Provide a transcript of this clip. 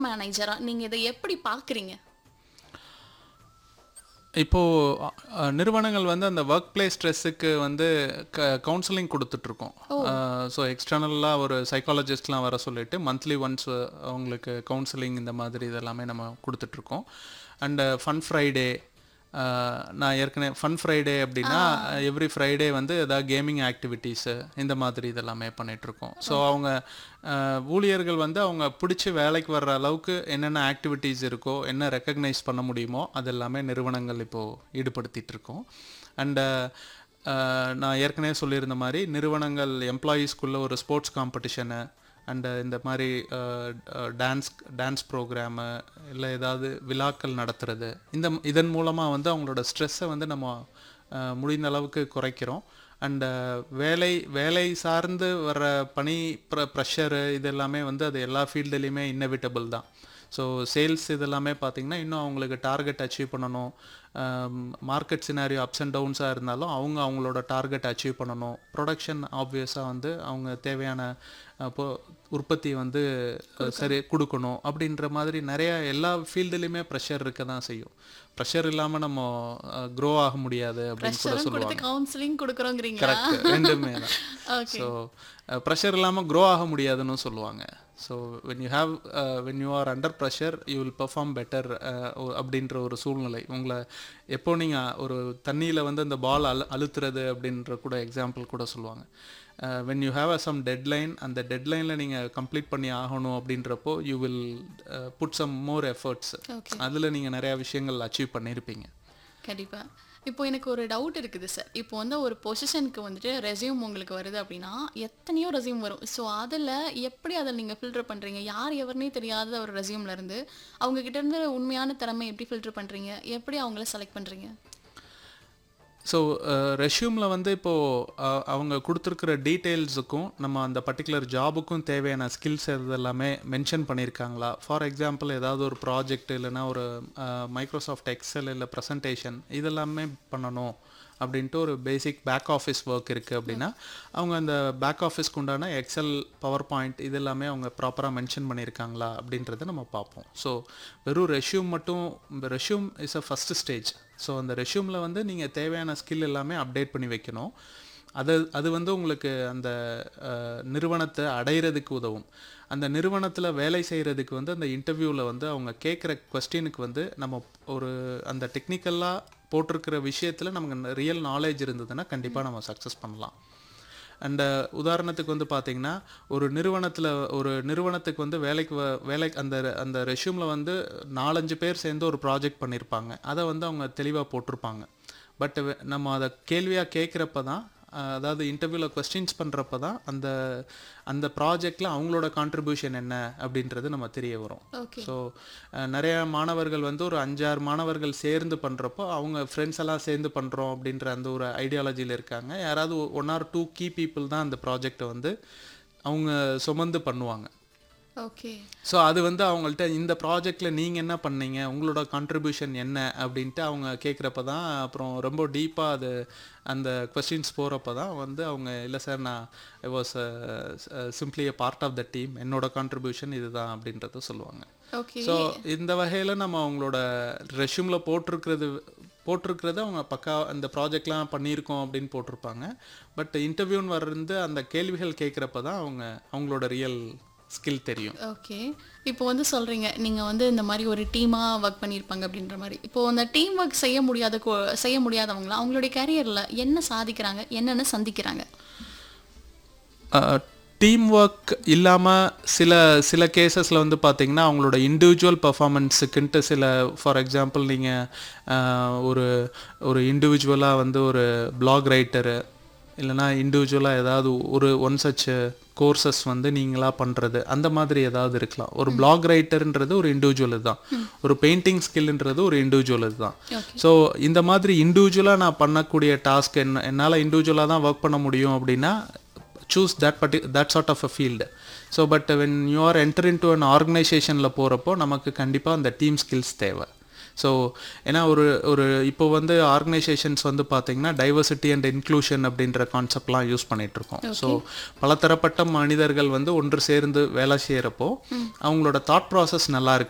மேனேஜரா நீங்க இதை எப்படி பாக்குறீங்க இப்போது நிறுவனங்கள் வந்து அந்த ஒர்க் பிளேஸ் ஸ்ட்ரெஸ்ஸுக்கு வந்து க கவுன்சிலிங் கொடுத்துட்ருக்கோம் ஸோ எக்ஸ்டர்னலாக ஒரு சைக்காலஜிஸ்ட்லாம் வர சொல்லிட்டு மந்த்லி ஒன்ஸ் அவங்களுக்கு கவுன்சிலிங் இந்த மாதிரி இதெல்லாமே நம்ம கொடுத்துட்ருக்கோம் அண்டு ஃபன் ஃப்ரைடே நான் ஏற்கனவே ஃபன் ஃப்ரைடே அப்படின்னா எவ்ரி ஃப்ரைடே வந்து ஏதாவது கேமிங் ஆக்டிவிட்டீஸு இந்த மாதிரி இதெல்லாமே பண்ணிகிட்ருக்கோம் ஸோ அவங்க அஹ், ஊழியர்கள் வந்து அவங்க பிடிச்சி வேலைக்கு வர்ற அளவுக்கு என்னென்ன ஆக்டிவிட்டீஸ் இருக்கோ என்ன ரெக்கக்னைஸ் பண்ண முடியுமோ அது எல்லாமே நிறுவனங்கள் இப்போது ஈடுபடுத்திட்டு இருக்கோம் அண்டு நான் ஏற்கனவே சொல்லியிருந்த மாதிரி நிறுவனங்கள் எம்ப்ளாயீஸ்க்குள்ளே ஒரு ஸ்போர்ட்ஸ் காம்படிஷனு அண்டு இந்த மாதிரி டான்ஸ் டான்ஸ் ப்ரோக்ராமு இல்லை ஏதாவது விழாக்கள் நடத்துறது இந்த இதன் மூலமாக வந்து அவங்களோட ஸ்ட்ரெஸ்ஸை வந்து நம்ம அஹ், முடிந்த அளவுக்கு குறைக்கிறோம் அண்டு வேலை வேலை சார்ந்து வர பணி ப்ர ப்ரெஷரு இது எல்லாமே வந்து அது எல்லா ஃபீல்டுலேயுமே இன்னெவிட்டபிள் தான் ஸோ சேல்ஸ் இதெல்லாமே பார்த்தீங்கன்னா இன்னும் அவங்களுக்கு டார்கெட் அச்சீவ் பண்ணணும் மார்க்கெட் சினாரியோ அப்ஸ் அண்ட் டவுன்ஸாக இருந்தாலும் அவங்க அவங்களோட டார்கெட் அச்சீவ் பண்ணணும் ப்ரொடக்ஷன் ஆப்வியஸாக வந்து அவங்க தேவையான அஹ், பொ உற்பத்தி வந்து அஹ், சரி கொடுக்கணும் அப்படின்ற மாதிரி நிறைய எல்லா ஃபீல்டுலேயுமே ப்ரெஷர் இருக்க தான் செய்யும் ப்ரெஷர் இல்லாமல் நம்ம க்ரோ ஆக முடியாது அப்படின்னு கூட ப்ரெஷரும் சொல்லுவாங்க கொடுத்து கவுன்சிலிங் கொடுக்குறோங்கிறீங்களா கரெக்ட் ரெண்டுமே தான் ஓகே ஸோ ப்ரெஷர் இல்லாமல் க்ரோ ஆக முடியாதுன்னு சொல்லுவாங்க so when you have when you are under pressure you will perform better அப்படின்ற ஒரு சூழ்நிலை உங்களை எப்போ நீங்கள் ஒரு தண்ணியில் வந்து அந்த பால் அழு அழுத்துறது அப்படின்ற கூட எக்ஸாம்பிள் கூட சொல்லுவாங்க when you have a some deadline அந்த டெட்லைனில் நீங்கள் கம்ப்ளீட் பண்ணி ஆகணும் அப்படின்றப்போ you will put some more efforts okay அதில் நீங்கள் நிறையா விஷயங்கள் அச்சீவ் பண்ணியிருப்பீங்க கண்டிப்பா இப்போ எனக்கு ஒரு டவுட் இருக்குது சார் இப்போ வந்து ஒரு பொசிஷனுக்கு வந்துட்டு ரெஸ்யூம் உங்களுக்கு வருது அப்படின்னா எத்தனையோ ரெஸ்யூம் வரும் ஸோ அதில் எப்படி அதை நீங்கள் ஃபில்டர் பண்ணுறீங்க யார் எவருனே தெரியாத ஒரு ரெஸ்யூம்ல இருந்து அவங்க கிட்ட இருந்து உண்மையான திறமை எப்படி ஃபில்டர் பண்ணுறீங்க எப்படி அவங்கள செலக்ட் பண்ணுறீங்க ஸோ ரெஷ்யூமில் வந்து இப்போது அவங்க கொடுத்துருக்குற டீட்டெயில்ஸுக்கும் நம்ம அந்த பர்டிகுலர் ஜாபுக்கும் தேவையான ஸ்கில்ஸ் இது எல்லாமே மென்ஷன் பண்ணியிருக்காங்களா ஃபார் எக்ஸாம்பிள் ஏதாவது ஒரு ப்ராஜெக்ட் இல்லைன்னா ஒரு மைக்ரோசாஃப்ட் எக்ஸல் இல்லை ப்ரெசன்டேஷன் இதெல்லாமே பண்ணணும் அப்படின்ட்டு ஒரு பேசிக் பேக் ஆஃபீஸ் ஒர்க் இருக்குது அப்படின்னா அவங்க அந்த பேக் ஆஃபீஸ்க்கு உண்டான எக்ஸல் பவர் பாயிண்ட் இது எல்லாமே அவங்க ப்ராப்பராக மென்ஷன் பண்ணியிருக்காங்களா அப்படின்றத நம்ம பார்ப்போம் ஸோ வெறும் ரெஷ்யூம் மட்டும் resume is a first stage so அந்த ரெஷ்யூமில் வந்து நீங்கள் தேவையான ஸ்கில் எல்லாமே அப்டேட் பண்ணி வைக்கணும் அது அது வந்து உங்களுக்கு அந்த அஹ், நிறுவனத்தை அடையிறதுக்கு உதவும் அந்த நிறுவனத்தில் வேலை செய்கிறதுக்கு வந்து அந்த இன்டர்வியூவில் வந்து அவங்க கேட்குற கொஸ்டினுக்கு வந்து நம்ம ஒரு அந்த டெக்னிக்கலாக போட்டிருக்கிற விஷயத்தில் நமக்கு ரியல் நாலேஜ் இருந்ததுன்னா கண்டிப்பாக நம்ம சக்ஸஸ் பண்ணலாம் அண்ட் உதாரணத்துக்கு வந்து பார்த்தீங்கன்னா ஒரு நிறுவனத்தில் ஒரு நிறுவனத்துக்கு வந்து வேலைக்கு வ- வேலைக்கு அந்த அந்த ரெஷ்யூமில் வந்து நாலஞ்சு பேர் சேர்ந்து ஒரு ப்ராஜெக்ட் பண்ணியிருப்பாங்க அதை வந்து அவங்க தெளிவாக போட்டிருப்பாங்க பட் நம்ம அதை கேள்வியாக கேட்குறப்ப தான் அஹ், அதாவது இன்டர்வியூவில் கொஸ்டின்ஸ் பண்ணுறப்ப தான் அந்த அந்த ப்ராஜெக்டில் அவங்களோட கான்ட்ரிபியூஷன் என்ன அப்படின்றது நம்ம தெரிய வரும் ஓகே ஸோ நிறைய மாணவர்கள் வந்து ஒரு அஞ்சாறு மாணவர்கள் சேர்ந்து பண்ணுறப்போ அவங்க ஃப்ரெண்ட்ஸ் எல்லாம் சேர்ந்து பண்ணுறோம் அப்படின்ற அந்த ஒரு ஐடியாலஜியில் இருக்காங்க யாராவது one or two key people தான் அந்த ப்ராஜெக்டை வந்து அவங்க சுமந்து பண்ணுவாங்க ஓகே ஸோ அது வந்து அவங்கள்ட்ட இந்த ப்ராஜெக்டில் நீங்கள் என்ன பண்ணீங்க உங்களோட கான்ட்ரிபியூஷன் என்ன அப்படின்ட்டு அவங்க கேட்குறப்ப தான் அப்புறம் ரொம்ப டீப்பாக அது அந்த கொஸ்டின்ஸ் போகிறப்ப தான் வந்து அவங்க இல்லை சார் நான் I was simply a part of the team என்னோட கான்ட்ரிபியூஷன் இதுதான் அப்படின்றத சொல்லுவாங்க ஓகே ஸோ இந்த வகையில் நம்ம அவங்களோட ரெஷ்யூமில் போட்டிருக்கிறது போட்டிருக்கிறது அவங்க பக்கா அந்த ப்ராஜெக்ட்லாம் பண்ணியிருக்கோம் அப்படின்னு போட்டிருப்பாங்க பட் இன்டர்வியூன்னு வர்றது அந்த கேள்விகள் கேட்குறப்ப தான் அவங்க அவங்களோட ரியல் ஸ்கில் தெரியும் ஓகே இப்போ வந்து சொல்றீங்க நீங்க வந்து இந்த மாதிரி ஒரு டீமா ஒர்க் பண்ணியிருப்பாங்க அப்படின்ற மாதிரி இப்போ அந்த டீம் ஒர்க் செய்ய முடியாத கொ- செய்ய முடியாதவங்கள அவங்களுடைய கரியர்ல என்ன சாதிக்கிறாங்க என்னென்ன சந்திக்கிறாங்க டீம் ஒர்க் இல்லாமல் சில சில கேசஸில் வந்து பார்த்தீங்கன்னா அவங்களோட இண்டிவிஜுவல் பர்ஃபார்மன்ஸுக்குன்ட்டு சில ஃபார் எக்ஸாம்பிள் நீங்கள் ஒரு ஒரு இண்டிவிஜுவலாக வந்து ஒரு blog ரைட்டரு இல்லைனா இண்டிவிஜுவலாக ஏதாவது ஒரு ஒன் சச் கோர்சஸ் வந்து நீங்களாக பண்ணுறது அந்த மாதிரி ஏதாவது இருக்கலாம் ஒரு blog ரைட்டர்ன்றது ஒரு இண்டிவிஜுவல் தான் ஒரு பெயிண்டிங் ஸ்கில்ன்றது ஒரு இண்டிவிஜுவல் தான் ஓகே ஸோ இந்த மாதிரி இண்டிவிஜுவலாக நான் பண்ணக்கூடிய டாஸ்க் என்ன என்னால் இண்டிவிஜுவலாக தான் ஒர்க் பண்ண முடியும் அப்படின்னா choose that pretty that sort of a field so but when you are enter in to an ஆர்கனைசேஷனில் போகிறப்போ நமக்கு கண்டிப்பாக அந்த டீம் ஸ்கில்ஸ் தேவை ஸோ ஏன்னா ஒரு ஒரு இப்போ வந்து ஆர்கனைசேஷன்ஸ் வந்து பார்த்தீங்கன்னா டைவர்சிட்டி அண்ட் இன்க்ளூஷன் அப்படின்ற கான்செப்ட்லாம் யூஸ் பண்ணிட்டு இருக்கோம் ஸோ பலதரப்பட்ட மனிதர்கள் வந்து ஒன்று சேர்ந்து வேலை செய்கிறப்போ அவங்களோட தாட் ப்ராசஸ் நல்லா இருக்கு